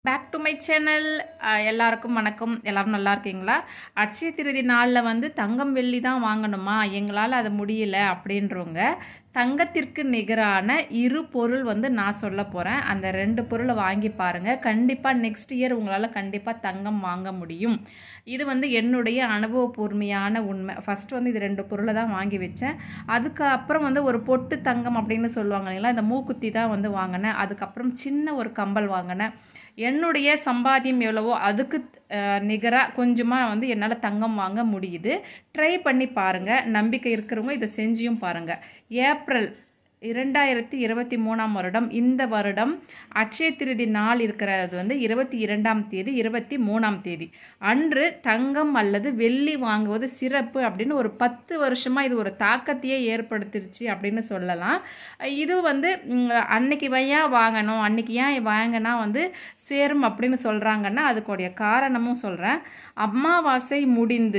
back to my channel எல்லாருக்கும் வணக்கம் எல்லாரும் நல்லா இருக்கீங்களா அட்சய திருதி நாளில் வந்து தங்கம் வெள்ளி தான் வாங்கணுமா எங்களால் அது முடியல அப்படின்றவங்க தங்கத்திற்கு நிகரான இரு பொருள் வந்து நான் சொல்ல போகிறேன் அந்த ரெண்டு பொருளை வாங்கி பாருங்கள் கண்டிப்பாக நெக்ஸ்ட் இயர் உங்களால் கண்டிப்பாக தங்கம் வாங்க முடியும் இது வந்து என்னுடைய அனுபவபூர்வமையான உண்மை ஃபஸ்ட் வந்து இது ரெண்டு பொருளை தான் வாங்கி வச்சேன் அதுக்கப்புறம் வந்து ஒரு பொட்டு தங்கம் அப்படின்னு சொல்லுவாங்க இல்லைங்களா இந்த மூக்குத்தி தான் வந்து வாங்கினேன் அதுக்கப்புறம் சின்ன ஒரு கம்பல் வாங்கினேன் என்னுடைய சம்பாத்தியம் எவ்வளவோ அதுக்கு நிகராக கொஞ்சமாக வந்து என்னால் தங்கம் வாங்க முடியுது ட்ரை பண்ணி பாருங்கள் நம்பிக்கை இருக்கிறவங்க இதை செஞ்சியும் பாருங்கள் ஏப்ரல் இரண்டாயிரத்தி இருபத்தி மூணாம் வருடம் இந்த வருடம் அட்சய திருதி நாள் இருக்கிறது வந்து இருபத்தி இரண்டாம் தேதி இருபத்தி மூணாம் தேதி அன்று தங்கம் அல்லது வெள்ளி வாங்குவது சிறப்பு அப்படின்னு ஒரு பத்து வருஷமாக இது ஒரு தாக்கத்தையே ஏற்படுத்திருச்சு அப்படின்னு சொல்லலாம் இது வந்து அன்னைக்கு ஏன் வாங்கணும் அன்னைக்கு ஏன் வாங்கினா வந்து சேரும் அப்படின்னு சொல்கிறாங்கன்னா அதுக்குடைய காரணமும் சொல்கிறேன் அமாவாசை முடிந்து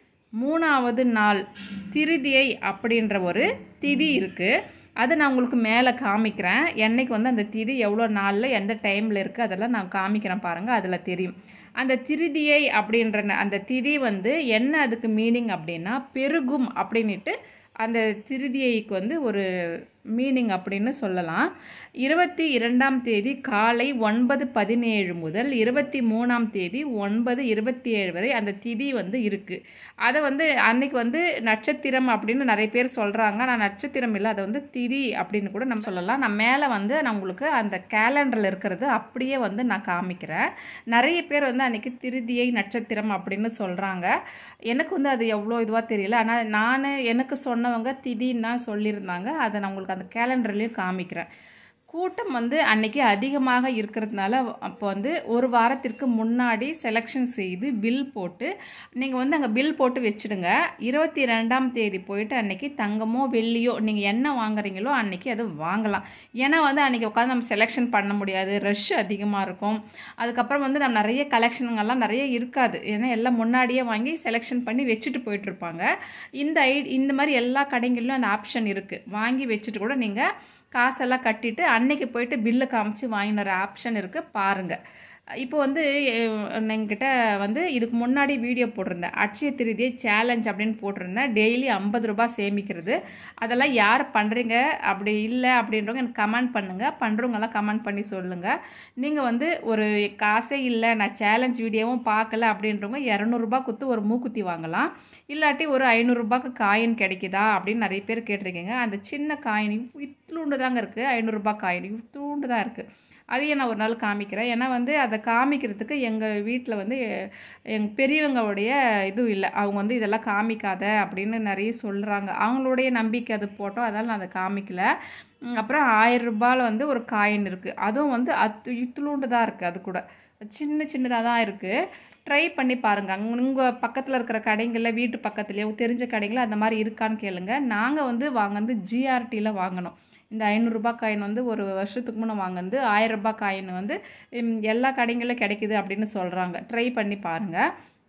மூணாவது நாள் திருதியை அப்படின்ற ஒரு திதி இருக்குது அதை நான் உங்களுக்கு மேலே காமிக்கிறேன் என்னைக்கு வந்து அந்த திதி எவ்வளோ நாளில் எந்த டைமில் இருக்குது அதெல்லாம் நான் காமிக்கிறேன் பாருங்கள் அதில் தெரியும் அந்த திருதியை அப்படின்ற அந்த திதி வந்து என்ன அதுக்கு மீனிங் அப்படின்னா பெருகும் அப்படின்ட்டு அந்த திருதியைக்கு வந்து ஒரு மீனிங் அப்படின்னு சொல்லலாம் இருபத்தி இரண்டாம் தேதி காலை ஒன்பது பதினேழு முதல் இருபத்தி மூணாம் தேதி ஒன்பது இருபத்தி ஏழு வரை அந்த திதி வந்து இருக்குது அதை வந்து அன்னைக்கு வந்து நட்சத்திரம் அப்படின்னு நிறைய பேர் சொல்கிறாங்க நான் நட்சத்திரம் இல்லை அதை வந்து திதி அப்படின்னு கூட நம்ம சொல்லலாம் நான் மேலே வந்து நான் உங்களுக்கு அந்த கேலண்டரில் இருக்கிறது அப்படியே வந்து நான் காமிக்கிறேன் நிறைய பேர் வந்து அன்றைக்கி திருதியை நட்சத்திரம் அப்படின்னு சொல்கிறாங்க எனக்கு வந்து அது எவ்வளோ இதுவாக தெரியல ஆனால் நான் எனக்கு சொன்னவங்க திதின்னு தான் சொல்லியிருந்தாங்க அதை நான் உங்களுக்கு அந்த கேலண்டர்லேயும் காமிக்கிறேன் கூட்டம் வந்து அன்னைக்கு அதிகமாக இருக்கிறதுனால அப்போ வந்து ஒரு வாரத்திற்கு முன்னாடி செலெக்ஷன் செய்து பில் போட்டு நீங்கள் வந்து அங்கே பில் போட்டு வச்சுடுங்க இருபத்தி ரெண்டாம் தேதி போயிட்டு அன்னைக்கு தங்கமோ வெள்ளியோ நீங்கள் என்ன வாங்குறீங்களோ அன்னைக்கு அது வாங்கலாம் ஏன்னா வந்து அன்றைக்கி உட்காந்து நம்ம செலெக்ஷன் பண்ண முடியாது ரஷ் அதிகமாக இருக்கும் அதுக்கப்புறம் வந்து நம்ம நிறைய கலெக்ஷனுங்கெல்லாம் நிறைய இருக்காது ஏன்னா எல்லாம் முன்னாடியே வாங்கி செலெக்ஷன் பண்ணி வச்சுட்டு போயிட்டுருப்பாங்க இந்த ஐ இந்த மாதிரி எல்லா கடைகளிலும் அந்த ஆப்ஷன் இருக்குது வாங்கி வச்சுட்டு கூட நீங்கள் காசெல்லாம் கட்டிட்டு அன்னைக்கு போயிட்டு பில்லு காமிச்சு வாங்கின ஆப்ஷன் இருக்குது பாருங்கள் இப்போ வந்து என்கிட்ட வந்து இதுக்கு முன்னாடி வீடியோ போட்டிருந்தேன் அட்சய திருதியை சேலஞ்ச் அப்படின்னு போட்டிருந்தேன் டெய்லி ஐம்பது ரூபாய் சேமிக்கிறது அதெல்லாம் யார் பண்ணுறீங்க அப்படி இல்லை அப்படின்றவங்க எனக்கு கமெண்ட் பண்ணுங்கள் பண்ணுறவங்கெல்லாம் கமெண்ட் பண்ணி சொல்லுங்கள் நீங்கள் வந்து ஒரு காசே இல்லை நான் சேலஞ்ச் வீடியோவும் பார்க்கல அப்படின்றவங்க இரநூறுபா கொடுத்து ஒரு மூக்குத்தி வாங்கலாம் இல்லாட்டி ஒரு ஐநூறுரூபாக்கு காயின் கிடைக்குதா அப்படின்னு நிறைய பேர் கேட்டிருக்கீங்க அந்த சின்ன காயின் இத்துண்டு தாங்க இருக்குது ஐநூறுரூபா காயின் இத்துண்டு தான் இருக்குது அதையும் நான் ஒரு நாள் காமிக்கிறேன் ஏன்னா வந்து அதை காமிக்கிறதுக்கு எங்கள் வீட்டில் வந்து எங்கள் பெரியவங்களுடைய இதுவும் இல்லை அவங்க வந்து இதெல்லாம் காமிக்காத அப்படின்னு நிறைய சொல்கிறாங்க அவங்களுடைய நம்பிக்கை அது போட்டோம் அதனால் நான் அதை காமிக்கல அப்புறம் ஆயிரம் ரூபாயில் வந்து ஒரு காயின் இருக்குது அதுவும் வந்து அத்து இத்துளூண்டு தான் இருக்குது அது கூட சின்ன சின்னதாக தான் இருக்குது ட்ரை பண்ணி பாருங்கள் அங்கே உங்கள் பக்கத்தில் இருக்கிற கடைங்களில் வீட்டு பக்கத்துலேயோ தெரிஞ்ச கடைகளில் அந்த மாதிரி இருக்கான்னு கேளுங்க நாங்கள் வந்து வாங்க வந்து ஜிஆர்டியில் வாங்கினோம் இந்த ஐநூறுரூபா காயின் வந்து ஒரு வருஷத்துக்கு முன்னே வாங்கினது ஆயிரரூபா காயின் வந்து எல்லா கடைகளிலும் கிடைக்குது அப்படின்னு சொல்கிறாங்க ட்ரை பண்ணி பாருங்கள்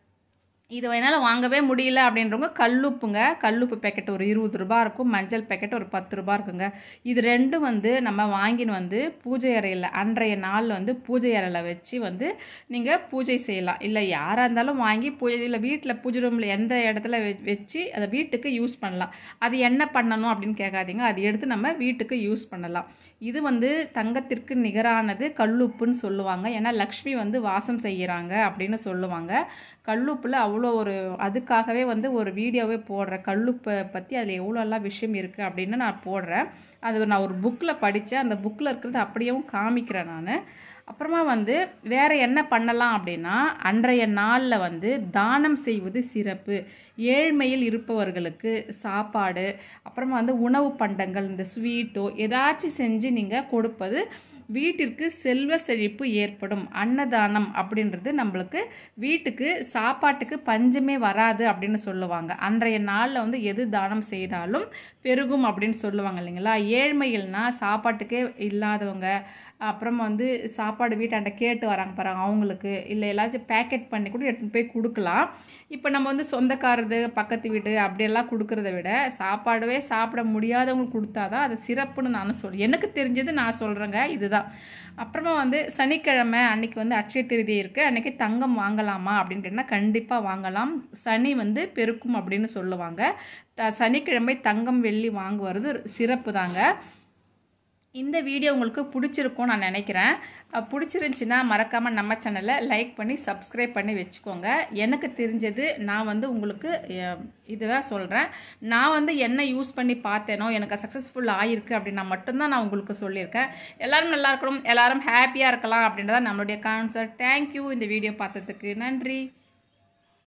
இது என்னால் வாங்கவே முடியல அப்படின்றவங்க கல்லுப்புங்க கல்லுப்பு பேக்கெட் ஒரு இருபது ரூபா இருக்கும் மஞ்சள் பேக்கெட் ஒரு பத்து ரூபா இருக்குங்க இது ரெண்டும் வந்து நம்ம வாங்கின்னு வந்து பூஜை அறையில் அன்றைய நாள் வந்து பூஜை அறையில் வச்சு வந்து நீங்கள் பூஜை செய்யலாம் இல்லை யாராக இருந்தாலும் வாங்கி பூஜை இல்லை வீட்டில் பூஜை ரூமில் எந்த இடத்துல வச்சு அதை வீட்டுக்கு யூஸ் பண்ணலாம் அது என்ன பண்ணணும் அப்படின்னு கேட்காதீங்க அது எடுத்து நம்ம வீட்டுக்கு யூஸ் பண்ணலாம் இது வந்து தங்கத்திற்கு நிகரானது கல்லுப்புன்னு சொல்லுவாங்க ஏன்னா லக்ஷ்மி வந்து வாசம் செய்கிறாங்க அப்படின்னு சொல்லுவாங்க கல்லுப்பில் அவ்வளோ ஒரு அதுக்காகவே வந்து ஒரு வீடியோவே போடுறேன் கல்லுப்பை பற்றி அதில் எவ்வளோலாம் விஷயம் இருக்குது அப்படின்னு நான் போடுறேன் அது நான் ஒரு புக்கில் படித்தேன் அந்த புக்கில் இருக்கிறது அப்படியேவும் காமிக்கிறேன் நான் அப்புறமா வந்து வேறு என்ன பண்ணலாம் அப்படின்னா அன்றைய நாளில் வந்து தானம் செய்வது சிறப்பு ஏழ்மையில் இருப்பவர்களுக்கு சாப்பாடு அப்புறமா வந்து உணவு பண்டங்கள் இந்த ஸ்வீட்டோ ஏதாச்சும் செஞ்சு நீங்கள் கொடுப்பது வீட்டிற்கு செல்வ செழிப்பு ஏற்படும் அன்னதானம் அப்படின்றது நம்மளுக்கு வீட்டுக்கு சாப்பாட்டுக்கு பஞ்சமே வராது அப்படின்னு சொல்லுவாங்க அன்றைய நாளில் வந்து எது தானம் செய்தாலும் பெருகும் அப்படின்னு சொல்லுவாங்க இல்லைங்களா ஏழ்மைகள்னா சாப்பாட்டுக்கே இல்லாதவங்க அப்புறம் வந்து சாப்பாடு வீட்டாண்ட கேட்டு வராங்க பாருங்க அவங்களுக்கு இல்லை எல்லாச்சும் பேக்கெட் பண்ணி கூட எடுத்துகிட்டு போய் கொடுக்கலாம் இப்போ நம்ம வந்து சொந்தக்காரது பக்கத்து வீடு அப்படியெல்லாம் கொடுக்கறத விட சாப்பாடவே சாப்பிட முடியாதவங்களுக்கு கொடுத்தாதான் அது சிறப்புன்னு நான் சொல் எனக்கு தெரிஞ்சது நான் சொல்கிறேங்க இதுதான் அதுதான் அப்புறமா வந்து சனிக்கிழமை அன்னைக்கு வந்து அட்சய திருதி இருக்குது அன்னைக்கு தங்கம் வாங்கலாமா அப்படின்னு கேட்டால் கண்டிப்பாக வாங்கலாம் சனி வந்து பெருக்கும் அப்படின்னு சொல்லுவாங்க த சனிக்கிழமை தங்கம் வெள்ளி வாங்குவது சிறப்பு தாங்க இந்த வீடியோ உங்களுக்கு பிடிச்சிருக்கும் நான் நினைக்கிறேன் அஹ் பிடிச்சிருந்துச்சின்னா மறக்காமல் நம்ம சேனலை லைக் பண்ணி சப்ஸ்கிரைப் பண்ணி வச்சுக்கோங்க எனக்கு தெரிஞ்சது நான் வந்து உங்களுக்கு அஹ், இதுதான் சொல்கிறேன் நான் வந்து என்ன யூஸ் பண்ணி பார்த்தேனோ எனக்கு சக்ஸஸ்ஃபுல் ஆயிருக்கு அப்படின்னா மட்டும்தான் நான் உங்களுக்கு சொல்லியிருக்கேன் எல்லாரும் நல்லா இருக்கணும் எல்லாரும் ஹாப்பியாக இருக்கலாம் அப்படின்றத நம்மளுடைய கான்செப்ட் தேங்க்யூ இந்த வீடியோ பார்த்ததுக்கு நன்றி